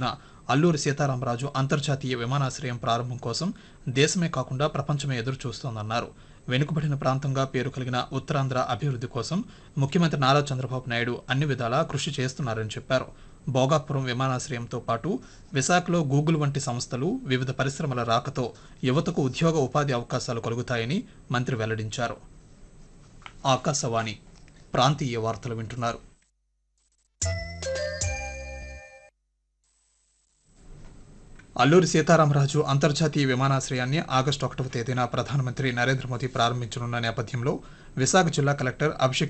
చెందిన అల్లూరి సీతారామరాజు అంతర్జాతీయ విమానాశ్రయం ప్రారంభం కోసం దేశమే కాకుండా ప్రపంచమే ఎదురు చూస్తోందన్నారు వెనుకబడిన ప్రాంతంగా పేరు కలిగిన ఉత్తరాంధ్ర అభివృద్ధి కోసం ముఖ్యమంత్రి నారా చంద్రబాబు నాయుడు అన్ని విధాలా కృషి చేస్తున్నారని చెప్పారు భోగాపురం విమానాశ్రయంతో పాటు విశాఖలో గూగుల్ వంటి సంస్థలు వివిధ పరిశ్రమల రాకతో యువతకు ఉద్యోగ ఉపాధి అవకాశాలు కలుగుతాయని మంత్రి వెల్లడించారు ఆకాశవాణి ప్రాంతీయ వార్తలు వింటున్నారు అల్లూరి సీతారామరాజు అంతర్జాతీయ విమానాశ్రయాన్ని ఆగస్టు ఒకటవ తేదీన ప్రధానమంత్రి నరేంద్ర మోదీ ప్రారంభించనున్న నేపథ్యంలో విశాఖ జిల్లా కలెక్టర్ అభిషేక్